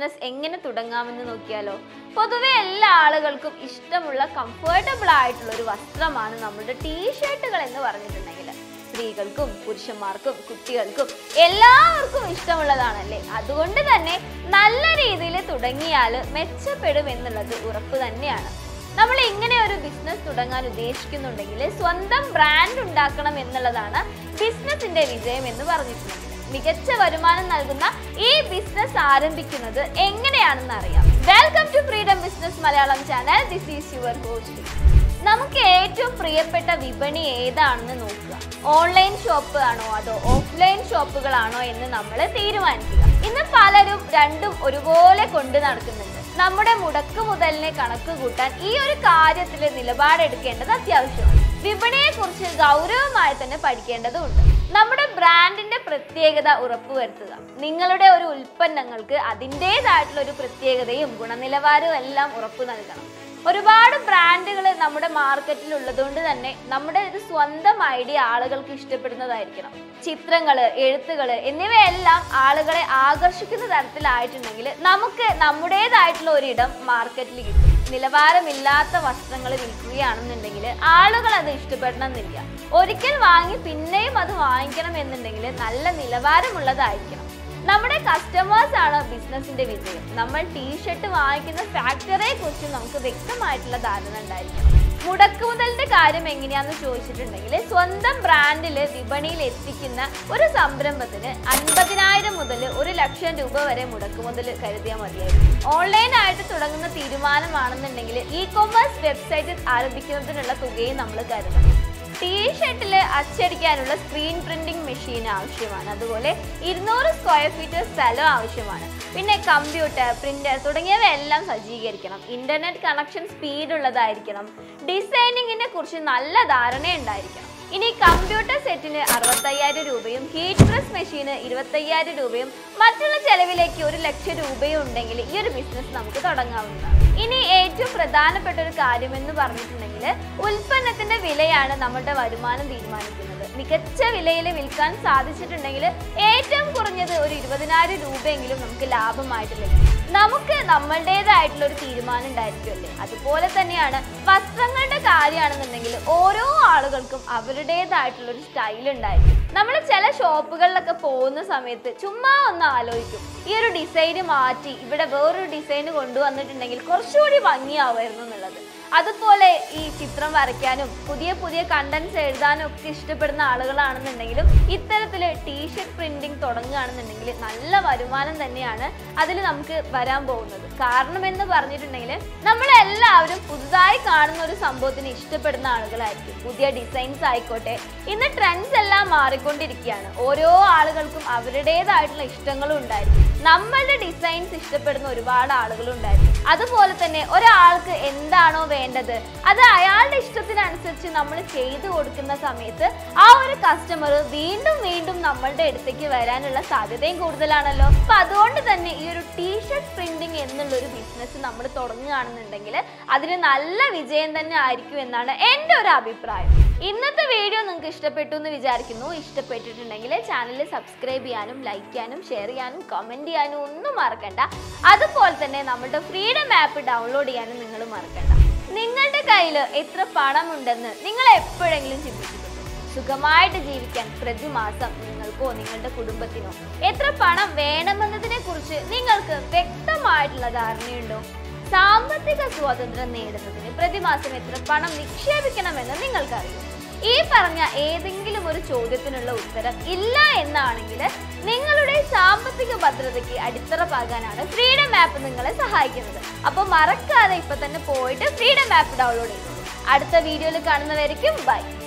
business എങ്ങനെ തുടങ്ങാമെന്ന് നോക്കിയാലോ പൊതുവെ എല്ലാ ആളുകൾക്കും ഇഷ്ടമുള്ള കംഫർട്ടബിൾ ആയിട്ടുള്ള ഒരു വസ്ത്രമാണ് നമ്മുടെ ടീഷർട്ടുകൾ എന്ന് പറഞ്ഞിട്ടുണ്ടെങ്കിൽ സ്ത്രീകൾക്കും പുരുഷന്മാർക്കും കുട്ടികൾക്കും എല്ലാവർക്കും ഇഷ്ടമുള്ളതാണല്ലേ അതുകൊണ്ട് തന്നെ നല്ല രീതിയിൽ തുടങ്ങിയാൽ മെച്ചപ്പെടും എന്നുള്ളത് ഉറപ്പ് തന്നെയാണ് നമ്മൾ ഇങ്ങനെ ഒരു ബിസിനസ് തുടങ്ങാൻ ഉദ്ദേശിക്കുന്നുണ്ടെങ്കിൽ സ്വന്തം ബ്രാൻഡ് ഉണ്ടാക്കണം എന്നുള്ളതാണ് ബിസിനസിന്റെ വിജയം എന്ന് പറഞ്ഞിട്ടുണ്ടെങ്കിൽ മികച്ച വരുമാനം നൽകുന്ന ഈ ബിസിനസ് ആരംഭിക്കുന്നത് എങ്ങനെയാണെന്ന് അറിയാം welcome to freedom business Malayalam channel this is your host നമുക്ക് ഏറ്റവും പ്രിയപ്പെട്ട വിപണി ഏതാണെന്ന് നോക്കുക ഓൺലൈൻ ഷോപ്പ് ആണോ അതോ ഓഫ്ലൈൻ ഷോപ്പുകളാണോ എന്ന് നമ്മൾ തീരുമാനിക്കുക ഇന്ന് പലരും രണ്ടും ഒരുപോലെ കൊണ്ടു നടക്കുന്നുണ്ട് നമ്മുടെ മുടക്ക് മുതലിനെ കണക്ക് കൂട്ടാൻ ഈ ഒരു കാര്യത്തിൽ നിലപാടെടുക്കേണ്ടത് അത്യാവശ്യമാണ് വിപണിയെ കുറിച്ച് ഗൗരവമായി തന്നെ പഠിക്കേണ്ടതുണ്ട് നമ്മുടെ ബ്രാൻഡിന്റെ പ്രത്യേകത ഉറപ്പുവരുത്തുക നിങ്ങളുടെ ഒരു ഉൽപ്പന്നങ്ങൾക്ക് അതിൻ്റെതായിട്ടുള്ള ഒരു പ്രത്യേകതയും ഗുണനിലവാരവും എല്ലാം ഉറപ്പു നൽകണം ഒരുപാട് ബ്രാൻഡുകൾ നമ്മുടെ മാർക്കറ്റിൽ ഉള്ളതുകൊണ്ട് തന്നെ നമ്മുടെ ഒരു സ്വന്തം ഐഡിയ ആളുകൾക്ക് ഇഷ്ടപ്പെടുന്നതായിരിക്കണം ചിത്രങ്ങൾ എഴുത്തുകൾ എന്നിവയെല്ലാം ആളുകളെ ആകർഷിക്കുന്ന തരത്തിലായിട്ടുണ്ടെങ്കിൽ നമുക്ക് നമ്മുടേതായിട്ടുള്ള ഒരിടം മാർക്കറ്റിൽ കിട്ടും നിലവാരമില്ലാത്ത വസ്ത്രങ്ങൾ വിൽക്കുകയാണെന്നുണ്ടെങ്കിൽ ആളുകൾ അത് ഇഷ്ടപ്പെടണമെന്നില്ല ഒരിക്കൽ വാങ്ങി പിന്നെയും അത് വാങ്ങിക്കണം എന്നുണ്ടെങ്കിൽ നല്ല നിലവാരമുള്ളതായിരിക്കണം നമ്മുടെ കസ്റ്റമേഴ്സ് ആണ് ബിസിനസിന്റെ വിജയം നമ്മൾ ടീഷർട്ട് വാങ്ങിക്കുന്ന ഫാക്ടറിയെ കുറിച്ച് നമുക്ക് വ്യക്തമായിട്ടുള്ള ധാരണ ഉണ്ടായിരിക്കണം മുടക്ക് മുതലിന്റെ കാര്യം എങ്ങനെയാന്ന് ചോദിച്ചിട്ടുണ്ടെങ്കിൽ സ്വന്തം ബ്രാൻഡിൽ വിപണിയിൽ എത്തിക്കുന്ന ഒരു സംരംഭത്തിന് അൻപതിനായിരം മുതൽ ഒരു ലക്ഷം രൂപ വരെ മുടക്ക് മുതൽ കരുതിയാൽ മതിയായിരുന്നു ഓൺലൈനായിട്ട് തുടങ്ങുന്ന തീരുമാനമാണെന്നുണ്ടെങ്കിൽ ഇ കൊമേഴ്സ് വെബ്സൈറ്റ് ആരംഭിക്കുന്നതിനുള്ള തുകയും നമ്മൾ കരുതണം ടീഷർട്ടിൽ അച്ചടിക്കാനുള്ള സ്ക്രീൻ പ്രിന്റിംഗ് മെഷീൻ ആവശ്യമാണ് അതുപോലെ ഇരുന്നൂറ് സ്ക്വയർ ഫീറ്റ് സ്ഥലം ആവശ്യമാണ് പിന്നെ കമ്പ്യൂട്ടർ പ്രിന്റർ തുടങ്ങിയവയെല്ലാം സജ്ജീകരിക്കണം ഇന്റർനെറ്റ് കണക്ഷൻ സ്പീഡ് ഉള്ളതായിരിക്കണം ഡിസൈനിങ്ങിനെ കുറിച്ച് നല്ല ധാരണ ഉണ്ടായിരിക്കണം ഇനി കമ്പ്യൂട്ടർ സെറ്റിന് അറുപത്തയ്യായിരം രൂപയും ഹീറ്റ് പ്രസ് മെഷീന് ഇരുപത്തയ്യായിരം രൂപയും മറ്റുള്ള ചെലവിലേക്ക് ഒരു ലക്ഷം രൂപയും ഉണ്ടെങ്കിൽ ഈ ഒരു ബിസിനസ് നമുക്ക് തുടങ്ങാവുന്നതാണ് ഇനി ഏറ്റവും പ്രധാനപ്പെട്ട ഒരു കാര്യം എന്ന് പറഞ്ഞിട്ടുണ്ടെങ്കിൽ ഉൽപ്പന്നത്തിന്റെ വിലയാണ് നമ്മുടെ വരുമാനം തീരുമാനിക്കുന്നത് മികച്ച വിലയിൽ വിൽക്കാൻ സാധിച്ചിട്ടുണ്ടെങ്കിൽ ഏറ്റവും കുറഞ്ഞത് ഒരു ഇരുപതിനായിരം രൂപയെങ്കിലും നമുക്ക് ലാഭമായിട്ട് ലഭിക്കും നമുക്ക് നമ്മളുടേതായിട്ടുള്ള ഒരു തീരുമാനം ഉണ്ടായിരിക്കുമല്ലേ അതുപോലെ തന്നെയാണ് വസ്ത്രങ്ങളുടെ കാര്യമാണെന്നുണ്ടെങ്കിൽ ഓരോ ആളുകൾക്കും അവരുടേതായിട്ടുള്ള ഒരു സ്റ്റൈൽ ഉണ്ടായിരിക്കും നമ്മൾ ചില ഷോപ്പുകളിലൊക്കെ പോകുന്ന സമയത്ത് ചുമ്മാ ഒന്ന് ആലോചിക്കും ഈ ഒരു ഡിസൈന് മാറ്റി ഇവിടെ വേറൊരു ഡിസൈന് കൊണ്ടുവന്നിട്ടുണ്ടെങ്കിൽ കുറച്ചുകൂടി ഭംഗിയാവുമായിരുന്നു എന്നുള്ളത് അതുപോലെ ഈ ചിത്രം വരയ്ക്കാനും പുതിയ പുതിയ കണ്ടന്റ്സ് എഴുതാനും ഒക്കെ ഇഷ്ടപ്പെടുന്ന ആളുകളാണെന്നുണ്ടെങ്കിലും ഇത്തരത്തിൽ ടീഷർട്ട് പ്രിന്റിംഗ് തുടങ്ങുകയാണെന്നുണ്ടെങ്കിൽ നല്ല വരുമാനം തന്നെയാണ് അതിൽ നമുക്ക് വരാൻ പോകുന്നത് കാരണം എന്ന് പറഞ്ഞിട്ടുണ്ടെങ്കിൽ നമ്മളെല്ലാവരും പുതുതായി കാണുന്ന ഒരു സംഭവത്തിന് ഇഷ്ടപ്പെടുന്ന ആളുകളായിരിക്കും പുതിയ ഡിസൈൻസ് ആയിക്കോട്ടെ ഇന്ന് ട്രെൻഡ്സ് എല്ലാം മാറിക്കൊണ്ടിരിക്കുകയാണ് ഓരോ ആളുകൾക്കും അവരുടേതായിട്ടുള്ള ഇഷ്ടങ്ങളും ഉണ്ടായിരിക്കും നമ്മളുടെ ഡിസൈൻസ് ഇഷ്ടപ്പെടുന്ന ഒരുപാട് ആളുകളും ഉണ്ടായിരിക്കും അതുപോലെ തന്നെ ഒരാൾക്ക് എന്താണോ വേണ്ടത് അത് അയാളുടെ ഇഷ്ടത്തിനനുസരിച്ച് നമ്മൾ ചെയ്തു കൊടുക്കുന്ന സമയത്ത് ആ ഒരു കസ്റ്റമർ വീണ്ടും വീണ്ടും നമ്മളുടെ അടുത്തേക്ക് വരാനുള്ള സാധ്യതയും കൂടുതലാണല്ലോ അപ്പൊ അതുകൊണ്ട് തന്നെ ഈ ഒരു ടീഷർട്ട് പ്രിന്റിംഗ് എന്നുള്ള ഒരു ബിസിനസ് നമ്മൾ തുടങ്ങുകയാണെന്നുണ്ടെങ്കിൽ അതിന് നല്ല വിജയം തന്നെ ആയിരിക്കും എന്നാണ് എൻ്റെ ഒരു അഭിപ്രായം ഇന്നത്തെ വീഡിയോ നിങ്ങൾക്ക് ഇഷ്ടപ്പെട്ടു എന്ന് വിചാരിക്കുന്നു ഇഷ്ടപ്പെട്ടിട്ടുണ്ടെങ്കിൽ ചാനൽ സബ്സ്ക്രൈബ് ചെയ്യാനും ലൈക്ക് ചെയ്യാനും ഷെയർ ചെയ്യാനും കമൻറ്റ് ചെയ്യാനും ഒന്നും മറക്കണ്ട അതുപോലെ തന്നെ നമ്മുടെ ഫ്രീഡം ആപ്പ് ഡൗൺലോഡ് ചെയ്യാനും നിങ്ങൾ മറക്കണ്ട നിങ്ങളുടെ കയ്യിൽ എത്ര പണമുണ്ടെന്ന് നിങ്ങൾ എപ്പോഴെങ്കിലും ചിന്തിച്ചിട്ടുണ്ടോ സുഖമായിട്ട് ജീവിക്കാൻ പ്രതിമാസം നിങ്ങൾക്കോ നിങ്ങളുടെ കുടുംബത്തിനോ എത്ര പണം വേണമെന്നതിനെ കുറിച്ച് നിങ്ങൾക്ക് വ്യക്തമായിട്ടുള്ള ധാരണയുണ്ടോ സാമ്പത്തിക സ്വാതന്ത്ര്യം നേടുന്നതിന് പ്രതിമാസം എത്ര പണം നിക്ഷേപിക്കണമെന്ന് നിങ്ങൾക്കറിയും ഈ പറഞ്ഞ ഏതെങ്കിലും ഒരു ചോദ്യത്തിനുള്ള ഉത്തരം ഇല്ല എന്നാണെങ്കിൽ നിങ്ങളുടെ സാമ്പത്തിക ഭദ്രതയ്ക്ക് അടിത്തറ പാകാനാണ് ഫ്രീഡം ആപ്പ് നിങ്ങളെ സഹായിക്കുന്നത് അപ്പോൾ മറക്കാതെ ഇപ്പൊ തന്നെ പോയിട്ട് ഫ്രീഡം ആപ്പ് ഡൗൺലോഡ് ചെയ്തോളൂ അടുത്ത വീഡിയോയിൽ കാണുന്നവരിക്കും ബൈ